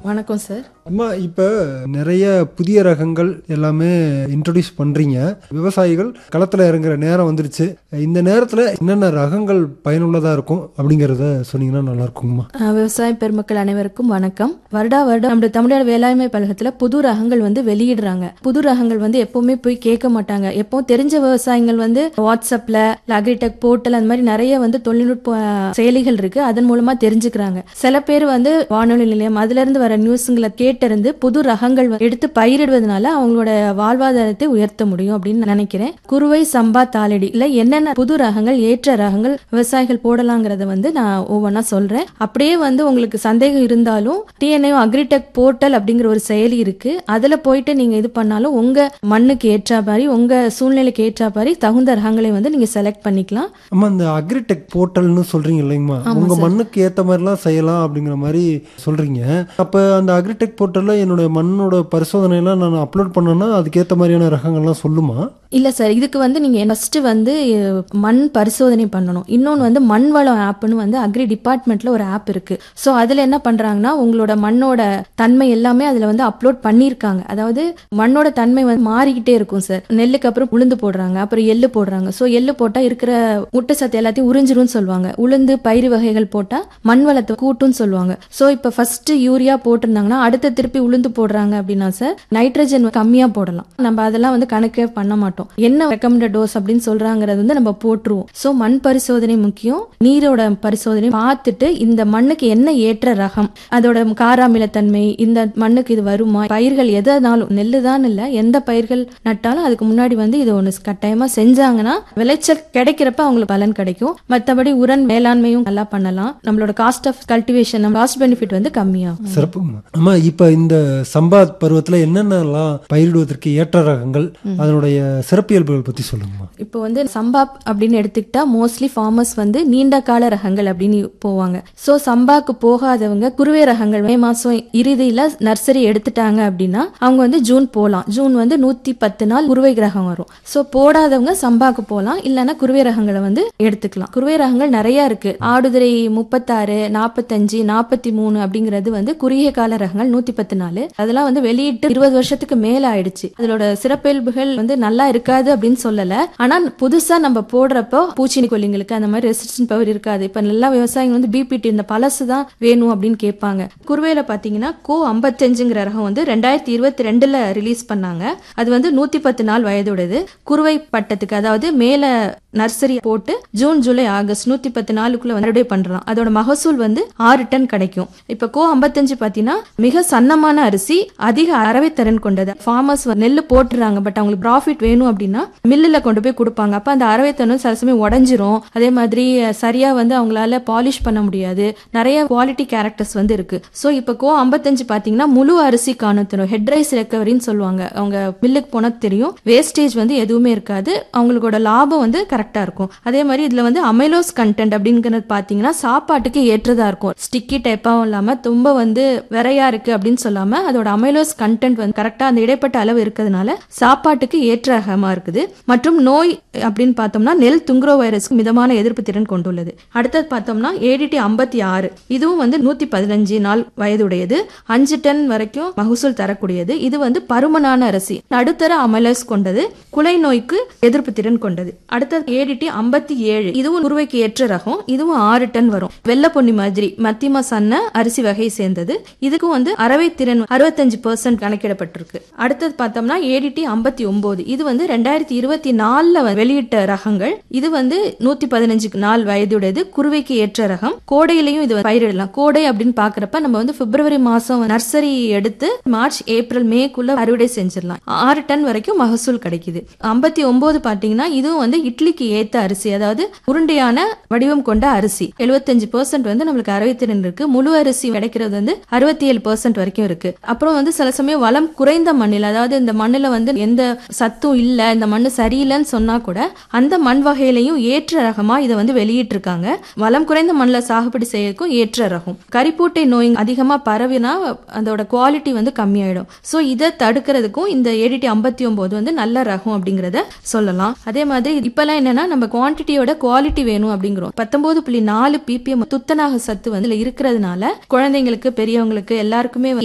வணக்கம் சார் அம்மா இப்போ நிறைய புதிய ரகங்கள் எல்லாமே இன்ட்ரடியூஸ் பண்ணுறீங்க விவசாயிகள் களத்தில் இறங்குற நேரம் வந்துருச்சு இந்த நேரத்தில் என்னென்ன ரகங்கள் பயனுள்ளதாக இருக்கும் அப்படிங்கிறத சொன்னீங்கன்னா நல்லா இருக்குங்கம்மா அஹ், விவசாய பெருமக்கள் அனைவருக்கும் வணக்கம் வருடா வருடம் நம்முடைய தமிழ்நாடு வேளாண்மை கழகத்துல புது ரகங்கள் வந்து வெளியிடுறாங்க புது ரகங்கள் வந்து எப்பவுமே போய் கேட்க மாட்டாங்க எப்பவும் தெரிஞ்ச விவசாயிகள் வந்து வாட்ஸ்அப்ல அக்ரிடெக் போர்ட்டல் அந்த மாதிரி நிறைய வந்து தொழில்நுட்ப அஹ், செயலிகள் இருக்கு அதன் மூலமா தெரிஞ்சுக்கிறாங்க சில பேர் வந்து வானொலி நிலையம் அதுல இருந்து வர நியூஸுங்களை கேட்டிருந்து புது ரகங்கள் வந்து எடுத்து பயிரிடுவதனால அவங்களோட வாழ்வாதாரத்தை உயர்த்த முடியும் அப்படின்னு நான் நினைக்கிறேன் குறுவை சம்பா தாளடி இல்ல என்னென்ன புது ரகங்கள் ஏற்ற ரகங்கள் விவசாயிகள் போடலாங்கிறத வந்து நான் ஒவ்வொன்றா சொல்றேன் அப்படியே வந்து உங்களுக்கு சந்தேகம் இருந்தாலும் டிஎன்ஏ அக்ரிடெக் போர்ட்டல் அப்படிங்கிற ஒரு செயலி இருக்கு அதுல போயிட்டு நீங்க இது பண்ணாலும் உங்க மண்ணுக்கு ஏற்ற மாதிரி உங்க சூழ்நிலைக்கு ஏற்ற மாதிரி தகுந்த ரகங்களை வந்து நீங்க செலக்ட் பண்ணிக்கலாம் அம்மா இந்த அக்ரிடெக் போர்ட்டல்னு சொல்கிறீங்க இல்லைங்கம்மா உங்கள் மண்ணுக்கு ஏற்ற மாதிரிலாம் செய்யலாம் அப்படிங்கிற மாதிரி சொல்கிறீங்க அப்போ அந்த அக்ரிடெக் போர்ட்டலில் என்னுடைய மண்ணோட பரிசோதனையெல்லாம் நான் அப்லோட் பண்ணேன்னா அதுக்கேற்ற மாதிரியான ரகங்கள்லாம் சொல்லுமா இல்ல சார் இதுக்கு வந்து நீங்க ஃபர்ஸ்ட் வந்து அஹ், மண் பரிசோதனை பண்ணணும் இன்னொன்று வந்து மண் வளம் ஆப்னு வந்து அக்ரி டிபார்ட்மெண்ட்ல ஒரு ஆப் இருக்கு ஸோ அதுல என்ன பண்றாங்கன்னா உங்களோட மண்ணோட தன்மை எல்லாமே அதுல வந்து அப்லோட் பண்ணியிருக்காங்க அதாவது மண்ணோட தன்மை வந்து மாறிக்கிட்டே இருக்கும் சார் நெல்லுக்கு அப்புறம் உளுந்து போடுறாங்க அப்புறம் எள்ளு போடுறாங்க ஸோ எள்ளு போட்டா இருக்கிற ஊட்டச்சத்து எல்லாத்தையும் உறிஞ்சிரும்னு சொல்லுவாங்க உளுந்து பயிறு வகைகள் போட்டா மண் வளத்தை கூட்டும்னு சொல்லுவாங்க ஸோ இப்போ ஃபர்ஸ்ட் யூரியா போட்டிருந்தாங்கன்னா அடுத்த திருப்பி உளுந்து போடுறாங்க அப்படின்னா சார் நைட்ரஜன் கம்மியா போடலாம் நம்ம அதெல்லாம் வந்து கணக்கே பண்ண மாட்டோம் என்ன ரெக்கமெண்டட் டோஸ் அப்படின்னு சொல்றாங்கிறது வந்து நம்ம போட்டுருவோம் ஸோ மண் பரிசோதனை முக்கியம் நீரோட பரிசோதனை பார்த்துட்டு இந்த மண்ணுக்கு என்ன ஏற்ற ரகம் அதோட காராமிலத்தன்மை இந்த மண்ணுக்கு இது வருமா பயிர்கள் எதனாலும் நெல்லு தான் இல்ல எந்த பயிர்கள் நட்டாலும் அதுக்கு முன்னாடி வந்து இது ஒன்று கட்டாயமா செஞ்சாங்கன்னா விளைச்சல் கிடைக்கிறப்ப அவங்களுக்கு பலன் கிடைக்கும் மற்றபடி உரன் மேலாண்மையும் நல்லா பண்ணலாம் நம்மளோட cost of cultivation cost benefit வந்து கம்மியாகும் சிறப்புங்கம்மா அம்மா இப்போ இந்த சம்பா பருவத்தில் என்னென்னலாம் பயிரிடுவதற்கு ஏற்ற ரகங்கள் அதனுடைய சிறப்பியல்புகள் பற்றி சொல்லுங்கம்மா இப்போ வந்து சம்பா அப்படின்னு எடுத்துக்கிட்டா மோஸ்ட்லி ஃபார்மர்ஸ் வந்து நீண்ட கால ரகங்கள் அப்படின்னு போவாங்க ஸோ சம்பாக்கு போகாதவங்க குருவை ரகங்கள் மே மாசம் இறுதியில நர்சரி எடுத்துட்டாங்க அப்படின்னா அவங்க வந்து ஜூன் போகலாம் ஜூன் வந்து நூத்தி பத்து நாள் குருவை ரகம் வரும் ஸோ போடாதவங்க சம்பாக்கு போகலாம் இல்லைன்னா குருவை ரகங்களை வந்து எடுத்துக்கலாம் குருவை ரகங்கள் நிறைய இருக்கு ஆடுதுறை முப்பத்தாறு நாற்பத்தஞ்சு நாற்பத்தி மூணு அப்படிங்கிறது வந்து குறுகிய கால ரகங்கள் நூத்தி பத்து நாள் அதெல்லாம் வந்து வெளியிட்டு இருபது வருஷத்துக்கு மேல ஆயிடுச்சு அதோட சிறப்பியல்புகள் வந்து நல்லா இருக்காது அப்படின்னு சொல்லல ஆனா புதுசா நம்ம போடுறப்போ பூச்சினி கொல்லிங்களுக்கு அந்த மாதிரி ரெசிஸ்டன்ட் பவர் இருக்காது இப்ப நல்லா விவசாயிகள் வந்து பிபிடி இந்த பழசு தான் வேணும் அப்படின்னு கேட்பாங்க குருவையில பாத்தீங்கன்னா கோ ஐம்பத்தஞ்சுங்கிற ரகம் வந்து ரெண்டாயிரத்தி இருபத்தி ரெண்டுல ரிலீஸ் பண்ணாங்க அது வந்து நூத்தி பத்து நாள் வயதுடையது குருவை பட்டத்துக்கு அதாவது மேல நர்சரி போட்டு ஜூன் ஜூலை ஆகஸ்ட் நூத்தி பத்து நாளுக்குள்ள வந்து அறுவடை பண்றோம் அதோட மகசூல் வந்து ஆறு டன் கிடைக்கும் இப்ப கோ ஐம்பத்தஞ்சு பாத்தீங்கன்னா மிக சன்னமான அரிசி அதிக அரவைத்திறன் கொண்டது ஃபார்மர்ஸ் நெல்லு போட்டுறாங்க பட் அவங்களுக்கு ப்ராஃபிட் வேணும் அப்படின்னா மில்லுல கொண்டு போய் கொடுப்பாங்க அப்ப அந்த அரவைத்தனம் சில சமயம் உடஞ்சிரும் அதே மாதிரி அஹ், சரியா வந்து அவங்களால பாலிஷ் பண்ண முடியாது நிறைய குவாலிட்டி கேரக்டர்ஸ் வந்து இருக்கு சோ இப்ப கோ ஐம்பத்தஞ்சு பாத்தீங்கன்னா முழு அரிசி காணத்தரும் ஹெட் ரைஸ் ரெக்கவரின்னு சொல்லுவாங்க அவங்க மில்லுக்கு போனா தெரியும் வேஸ்டேஜ் வந்து எதுவுமே இருக்காது அவங்களோட லாபம் வந்து கரெக்டா இருக்கும் அதே மாதிரி இதுல வந்து அமைலோஸ் கண்டென்ட் அப்படிங்கிறது பாத்தீங்கன்னா சாப்பாட்டுக்கு ஏற்றதா இருக்கும் ஸ்டிக்கி டைப்பாவும் இல்லாம ரொம்ப வந்து விரையா இருக்கு அப்படின்னு சொல்லாம அதோட அமைலோஸ் கண்டென்ட் வந்து கரெக்டா அந்த இடைப்பட்ட அளவு இருக்கிறதுனால சாப்பாட்டுக்கு ஏற்ற ரகமா இருக்குது மற்றும் நோய் அப்படின்னு பார்த்தோம்னா நெல் துங்குரோ வைரஸ்க்கு மிதமான எதிர்ப்பு திறன் கொண்டுள்ளது அடுத்தது பார்த்தோம்னா ஏடிடி ஐம்பத்தி ஆறு இதுவும் வந்து நூத்தி பதினஞ்சு நாள் வயதுடையது அஞ்சு டன் வரைக்கும் மகசூல் தரக்கூடியது இது வந்து பருமனான அரிசி நடுத்தர அமலஸ் கொண்டது குலை நோய்க்கு எதிர்ப்பு திறன் கொண்டது அடுத்தது ஏடிடி ஐம்பத்தி ஏழு இதுவும் குருவைக்கு ஏற்ற ரகம் இதுவும் ஆறு டன் வரும் வெள்ளை பொன்னி மாதிரி மத்தியம சன்ன அரிசி வகை சேர்ந்தது இதுக்கும் வந்து அரவை திறன் அறுபத்தஞ்சு பெர்சென்ட் கணக்கிடப்பட்டிருக்கு அடுத்தது பார்த்தோம்னா ஏடிடி ஐம்பத்தி ஒன்பது இது வந்து ரெண்டாயிரத்தி இருபத்தி நாலுல வெளியிட்ட ரகங்கள் இது வந்து நூத்தி பதினஞ்சு நாள் வயதுடையது குருவைக்கு ஏற்ற ரகம் கோடையிலையும் இது பயிரிடலாம் கோடை அப்படின்னு பாக்குறப்ப நம்ம வந்து பிப்ரவரி மாசம் நர்சரி எடுத்து மார்ச் ஏப்ரல் மேக்குள்ள அறுவடை செஞ்சிடலாம் ஆறு டன் வரைக்கும் மகசூல் கிடைக்குது ஐம்பத்தி ஒன்பது பாத்தீங்கன்னா இதுவும் வந்து இட்லிக்கு ஏத்த அரிசி அதாவது உருண்டையான வடிவம் கொண்ட அரிசி எழுபத்தஞ்சு பெர்சென்ட் வந்து நம்மளுக்கு அறுபத்திரெண்டு இருக்கு முழு அரிசி கிடைக்கிறது வந்து அறுபத்தி ஏழு பெர்சென்ட் வரைக்கும் இருக்கு அப்புறம் வந்து சில சமயம் வளம் குறைந்த மண்ணில் அதாவது இந்த மண்ணுல வந்து எந்த சத்தும் இல்ல இந்த மண்ணு சரியில்லைன்னு சொன்னா கூட அந்த மண் வகையிலையும் ஏற்ற ரகமா இதை வந்து வெளியிட்டிருக்காங்க வளம் குறைந்த மண்ணில் சாகுபடி செய்யறதுக்கும் ஏற்ற ரகம் கரிப்பூட்டை நோய் அதிகமா பரவினா அதோட குவாலிட்டி வந்து கம்மியாயிடும் ஸோ இதை தடுக்கிறதுக்கும் இந்த ஏடிடி ஐம்பத்தி ஒன்பது வந்து நல்ல ரகம் அப்படிங்கிறத சொல்லலாம் அதே மாதிரி இப்பெல்லாம் என்னன்னா நம்ம குவான்டிட்டியோட குவாலிட்டி வேணும் அப்படிங்கிறோம் பத்தொன்பது புள்ளி நாலு பிபிஎம் துத்தநாக சத்து வந்து இதுல இருக்கிறதுனால குழந்தைங்களுக்கு பெரியவங்களுக்கு எல்லாருக்குமே